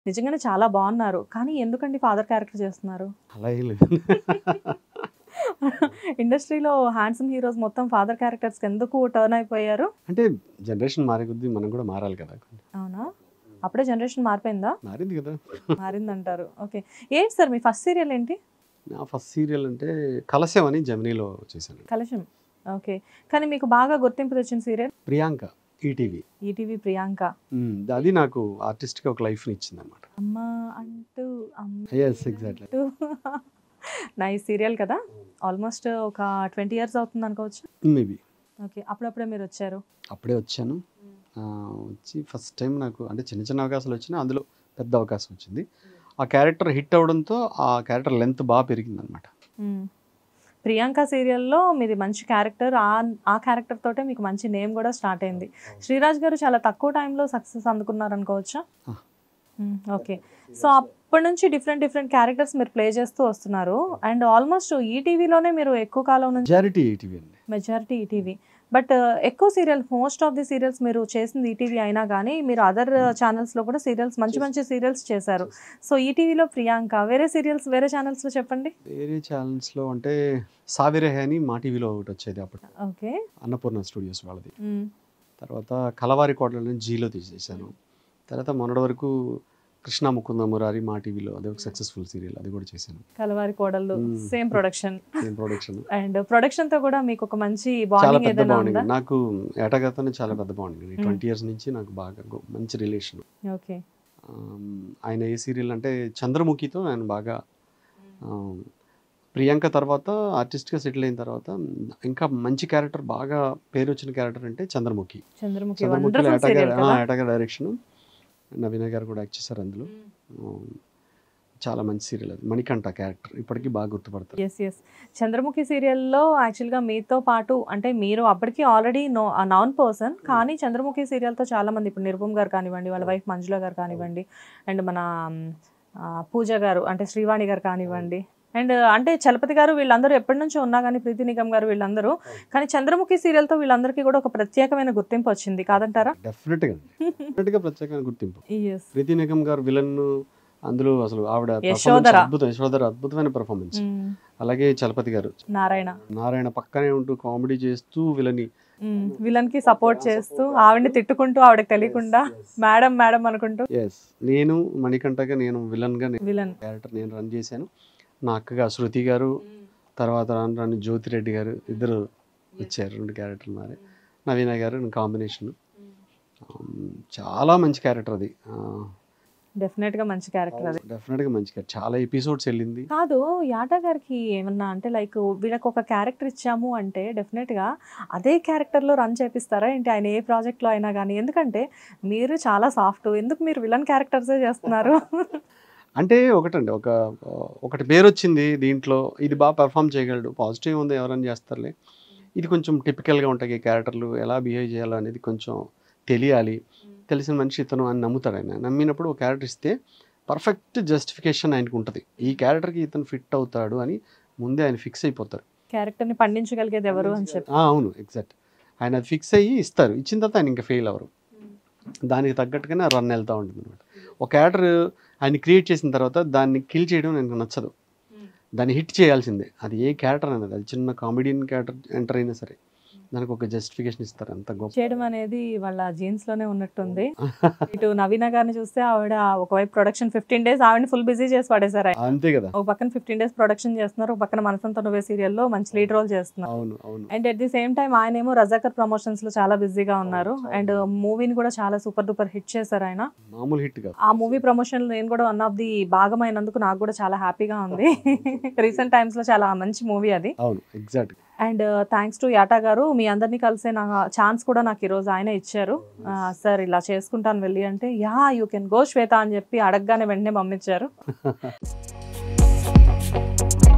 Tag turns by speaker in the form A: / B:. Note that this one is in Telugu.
A: నిజంగానే చాలా బాగున్నారు కానీ ఎందుకండి ఫాదర్ క్యారెక్టర్ చేస్తున్నారు
B: అలా ఏం లేదు
A: ఇండస్ట్రీలో హ్యాండ్సమ్ హీరోస్ మొత్తం ఫాదర్ క్యారెక్టర్స్ ఎందుకు టర్న్ అయిపోయారు
B: అంటే జనరేషన్ మారే కొద్దీ మనం కూడా మారాలి కదా
A: అవునా అప్పుడే జనరేషన్ మారిపోయిందా
B: మారింది కదా
A: మారిందంటారు ఓకే ఏంటి సార్ మీ ఫస్ట్ సీరియల్ ఏంటి
B: నా ఫస్ట్ సీరియల్ అంటే కలశం అని జమినీలో చేశాను
A: కలశం ఓకే కానీ మీకు బాగా గుర్తింపు తెచ్చిన serial
B: Priyanka ETV
A: ETV Priyanka
B: అది నాకు ఆర్టిస్ట్గా ఒక లైఫ్ని ఇచ్చింది అనమాట
A: అమ్మ అంటూ అమ్మ
B: ఎస్ ఎగ్జాక్ట్లీ
A: అంటూ నైస్ సీరియల్ కదా ఆల్మోస్ట్ ఒక ట్వంటీ ఇయర్స్ అవుతుంది అనుకోవచ్చు
B: మేబీ
A: ఓకే అప్పుడప్పుడే మీరు వచ్చారు
B: అప్పుడే వచ్చాను ఆ, వచ్చి ఫస్ట్ టైం నాకు అంటే చిన్న చిన్న అవకాశాలు వచ్చినా అందులో పెద్ద అవకాశం వచ్చింది ఆ క్యారెక్టర్ హిట్ అవడంతో ఆ క్యారెక్టర్ లెంత్ బాగా పెరిగింది అనమాట
A: మ్మ్. ప్రియాంక సీరియల్లో మీది మంచి క్యారెక్టర్ ఆ ఆ క్యారెక్టర్ తోటే మీకు మంచి నేమ్ కూడా స్టార్ట్ అయింది శ్రీరాజ్ గారు చాలా తక్కువ టైంలో సక్సెస్ అందుకున్నారు అనుకోవచ్చా
B: ఆ.
A: మ్మ్, ఓకే సో అప్పటి నుంచి డిఫరెంట్ డిఫరెంట్ క్యారెక్టర్స్ మీరు ప్లే చేస్తూ వస్తున్నారు అండ్ ఆల్మోస్ట్ ఈటీవీలోనే మీరు ఎక్కువ కాలం నుంచి
B: మెజారిటీ ఈటీవీ అండి
A: మెజారిటీ ఈటీవీ బట్ ఎక్కువ serial most of the serials మీరు చేసింది ఈటీవీ అయినా కానీ మీరు అదర్ ఛానల్స్లో కూడా సీరియల్స్ మంచి మంచి సీరియల్స్ చేశారు సో ఈటీవీలో ప్రియాంక వేరే సీరియల్స్ వేరే ఛానల్స్లో చెప్పండి
B: వేరే ఛానల్స్లో అంటే సావిరే అని మా టీవీలో ఒకటి వచ్చేది అప్పుడు
A: ఓకే
B: అన్నపూర్ణ స్టూడియోస్ వాళ్ళది
A: మ్మ్.
B: తర్వాత కలవారి కోటలను జీలో తీసేసాను తర్వాత మొన్నటి వరకు కృష్ణ ముకుంద మురారి మా టీవీలో అది ఒక సక్సెస్ఫుల్ సీరియల్ అది కూడా చేశాను
A: కలవారి కోడళ్ళు
B: మ్మ్.
A: Same production
B: same production
A: and production తో కూడా మీకు ఒక మంచి
B: చాలా
A: బాండింగ్
B: పెద్ద
A: ఏదైనా
B: బాండింగ్
A: ఉందా
B: నాకు ఏటగతనే చాలా పెద్ద బాండింగ్
A: మ్మ్.
B: ట్వంటీ ఇయర్స్ నుంచి నాకు బాగా గొ- మంచి రిలేషన్
A: ఓకే
B: ఆయన ఏ సీరియల్ అంటే చంద్రముఖితో ఆయన బాగా ఆమ్, ప్రియాంక తర్వాత ఆర్టిస్ట్గా సెటిల్ అయిన తర్వాత ఇంకా మంచి క్యారెక్టర్ బాగా పేరు వచ్చిన క్యారెక్టర్ అంటే చంద్రముఖి
A: చంద్రముఖి
B: చంద్రముఖిలో
A: వండర్ఫుల్
B: ఏటగా
A: సీరియల్ కదా
B: ఏటగా డైరెక్షన్ నవీన గారు కూడా యాక్ట్ చేశారు అందులో ఆమ్, చాలా మంచి సీరియల్ అది మణికంఠ క్యారెక్టర్ ఇప్పటికీ బాగా గుర్తుపడతారు
A: ఎస్ ఎస్ చంద్రముఖి సీరియల్లో యాక్చువల్గా మీతో పాటు అంటే మీరు అప్పటికి ఆల్రెడీ నో నాన్ పర్సన్ కానీ చంద్రముఖి సీరియల్తో చాలా మంది ఇప్పుడు నిరుపమ్ గారు కానివ్వండి వాళ్ళ వైఫ్ మంజుల గారు కానివ్వండి అండ్ మన ఆ, పూజ గారు అంటే శ్రీవాణి గారు కానివ్వండి అండ్ అంటే చలపతి గారు వీళ్ళందరూ ఎప్పటి నుంచో ఉన్నా కానీ ప్రీతి నిగమ్ గారు వీళ్ళందరూ కానీ చంద్రముఖి సీరియల్తో వీళ్ళందరికీ కూడా ఒక ప్రత్యేకమైన గుర్తింపు వచ్చింది కాదంటారా
B: డెఫినెట్గా డెఫినెట్గా ప్రత్యేకమైన గుర్తింపు
A: ఎస్
B: ప్రీతి నిగమ్ గారు విలన్ అందులో అసలు ఆవిడ performance
A: యశోధర.
B: అద్భుతం యశోధర అద్భుతమైన పర్ఫార్మెన్స్ అలాగే చలపతి గారు
A: నారాయణ
B: నారాయణ పక్కనే ఉంటూ కామెడీ చేస్తూ విలని
A: విలన్ కి సపోర్ట్ చేస్తూ ఆవిడని తిట్టుకుంటూ ఆవిడకి తెలియకుండా మేడం మేడం అనుకుంటూ
B: ఎస్ నేను మణికంఠగా నేను విలన్గా
A: విలన్
B: క్యారెక్టర్ నేను రన్ చేశాను నా అక్కగా శృతి గారు తర్వాత రాను రాను జ్యోతిరెడ్డి గారు ఇద్దరు వచ్చారు రెండు క్యారెక్టర్ మారే నవీన గారు కాంబినేషన్ చాలా మంచి క్యారెక్టర్ అది
A: డెఫినెట్ గా మంచి క్యారెక్టర్ అది
B: డెఫినెట్గా మంచి character. చాలా ఎపిసోడ్స్ వెళ్ళింది
A: కాదు యాటా గారికి ఏమన్నా అంటే లైక్ వీళ్ళకి ఒక క్యారెక్టర్ ఇచ్చాము అంటే డెఫినెట్ గా అదే క్యారెక్టర్ లో రన్ చేపిస్తారా ఏంటి ఆయన ఏ ప్రాజెక్ట్ లో అయినా కానీ ఎందుకంటే మీరు చాలా సాఫ్ట్ ఎందుకు మీరు విలన్ క్యారెక్టర్సే చేస్తున్నారు
B: అంటే ఒకటండి ఒక ఒకటి పేరు వచ్చింది దీంట్లో ఇది బాగా పెర్ఫామ్ చేయగలడు పాజిటివ్ ఉంది ఎవరైనా చేస్తారులే ఇది కొంచెం టిపికల్గా ఉంటాయి ఈ క్యారెక్టర్లు ఎలా బిహేవ్ చేయాలో అనేది కొంచెం తెలియాలి తెలిసిన మనిషి ఇతను అని నమ్ముతాడు ఆయన నమ్మినప్పుడు ఒక క్యారెక్టర్ ఇస్తే పర్ఫెక్ట్ జస్టిఫికేషన్ ఆయనకు ఉంటుంది ఈ క్యారెక్టర్కి ఇతను ఫిట్ అవుతాడు అని ముందే ఆయన ఫిక్స్ అయిపోతారు
A: క్యారెక్టర్ ని పండించగలిగేది ఎవరు అని చెప్పి
B: ఆ, అవును ఎగ్జాక్ట్ ఆయన అది ఫిక్స్ అయ్యి ఇస్తారు ఇచ్చిన తర్వాత ఆయన ఇంకా ఫెయిల్ అవ్వరు దానికి తగ్గట్టుగానే రన్ వెళ్తూ ఉంటుంది అనమాట ఒక క్యారెక్టర్ ఆయన క్రియేట్ చేసిన తర్వాత దాన్ని కిల్ చేయడం నాకు నచ్చదు దాన్ని హిట్ చేయాల్సిందే అది ఏ క్యారెక్టర్ అనేది అది చిన్న కామెడియన్ క్యారెక్టర్ ఎంటర్ అయినా సరే దానికి ఒక జస్టిఫికేషన్ ఇస్తారు అంత గొప్ప
A: చేయడం అనేది వాళ్ళ జీన్స్ లోనే ఉన్నట్టుంది ఇటు నవీన గారిని చూస్తే ఆవిడ ఒకవైపు ప్రొడక్షన్ ఫిఫ్టీన్ డేస్ ఆవిడని ఫుల్ బిజీ చేసి పడేశారు ఆయన.
B: అంతే కదా
A: ఒక పక్కన ఫిఫ్టీన్ డేస్ ప్రొడక్షన్ చేస్తున్నారు ఒక పక్కన మనసంతో నువ్వే సీరియల్లో మంచి లీడ్ రోల్ చేస్తున్నారు
B: అవును అవును
A: and at the same time ఆయన ఏమో రజాకర్ ప్రమోషన్స్ లో చాలా బిజీగా ఉన్నారు అండ్ మూవీని కూడా చాలా సూపర్ డూపర్ హిట్ చేశారు ఆయన
B: మామూలు హిట్ కాదు
A: ఆ మూవీ ప్రమోషన్ నేను కూడా వన్ ఆఫ్ ది భాగమైనందుకు నాకు కూడా చాలా హ్యాపీగా ఉంది రీసెంట్ టైమ్స్ లో చాలా మంచి మూవీ అది
B: అవును exact
A: and thanks to Yata గారు మీ అందరినీ కలిసే నా ఛాన్స్ కూడా నాకు ఈరోజు ఆయన ఇచ్చారు సార్ ఇలా చేసుకుంటాను వెళ్ళి అంటే yeah you can go Shweta అని చెప్పి అడగగానే వెంటనే పంపించారు